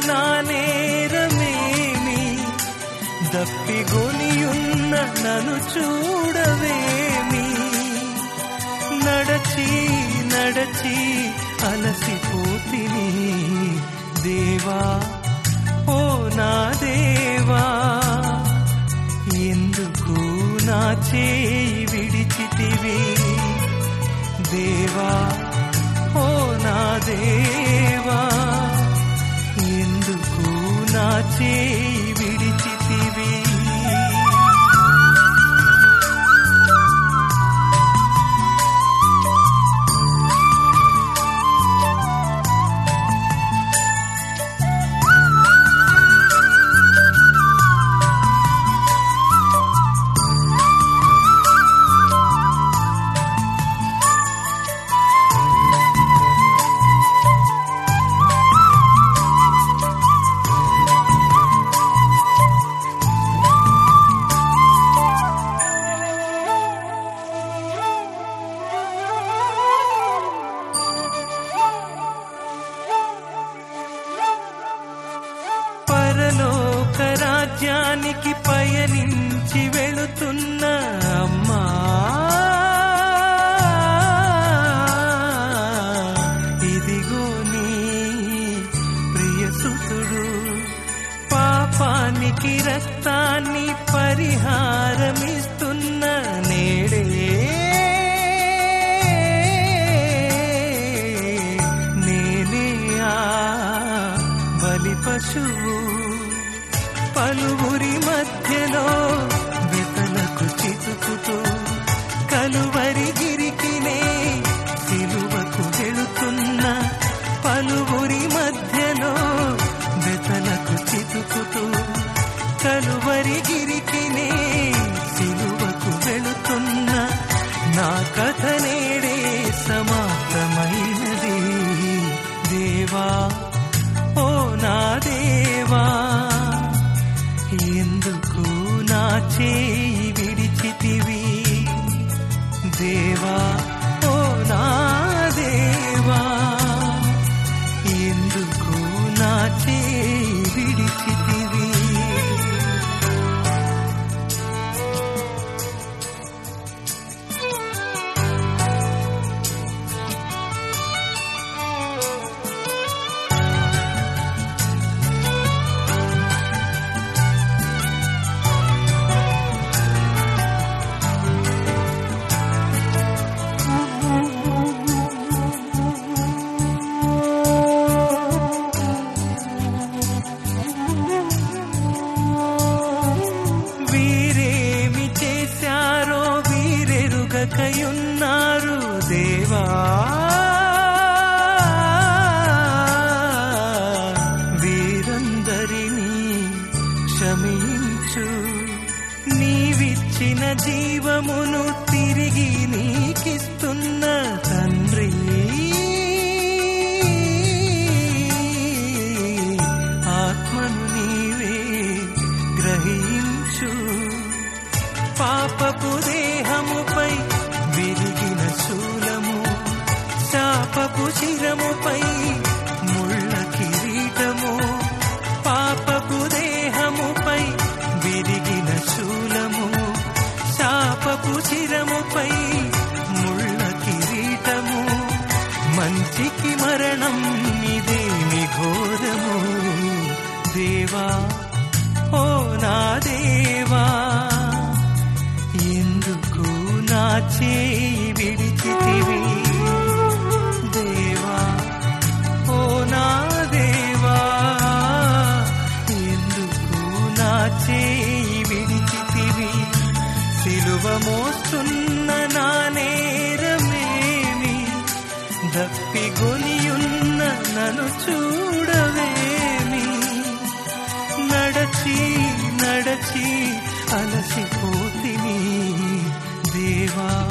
నా నేరమేమి దప్పిగొనియున్న నన్ను చూడవేమి నడచి నడచి అలసిపోతిని దేవా ఓ నా దేవా ఎందుకు నా చేయి విడిచితివి దేవా ఓ నా దేవా ఎందుకు నా చేయి విడిచితివి పరలోక రాజ్యానికి పయనించి వెళుతున్న అమ్మా ఇదిగో నీ ప్రియసుతుడు పాపానికి రక్తాన్ని పరిహారమిస్తున్న నేడే నేనే ఆ బలి పశువు పలువురి మధ్యలో వెతలకు చితుకుతూ కలువరి గిరికినే సిలువకు వెళుతున్న పలువురి మధ్యలో వెతలకు చితుకుతూ కలువరి గిరికినే సిలువకు వెళుతున్న నా కథ నేడే సమాప్తమైనది దేవా ఓ నా దేవా ఎందుకు నా చేయి విడిచితివి దేవా ఓ నా దేవా ఎందుకు నా చేయి విడిచితివి వీరేమి చేశారో వీరెరుగకయున్నారు దేవా వీరందరినీ క్షమించు నీవిచ్చిన జీవమును తిరిగి నీకిస్తున్న తండ్రి ఆత్మను నీవే గ్రహించు పాపపు దేహముపై విరిగిన శూలము శాపపు శిరముపై ముళ్ళ కిరీటము పాపపు దేహముపై విరిగిన శూలము శాపపు శిరముపై ముళ్ళ కిరీటము మంచికి మరణం ఇదేమి ఘోరము దేవా ఓ నా దేవా ఎందుకు నా చేయి విడిచితివి దేవా ఓ నా దేవా ఎందుకు నా చేయి విడిచితివి సిలువ మోస్తున్న నా నేరమేమి దప్పిగొనియున్న నన్ను చూడవేమి నడచి నడచి అలసిపోతిని దేవా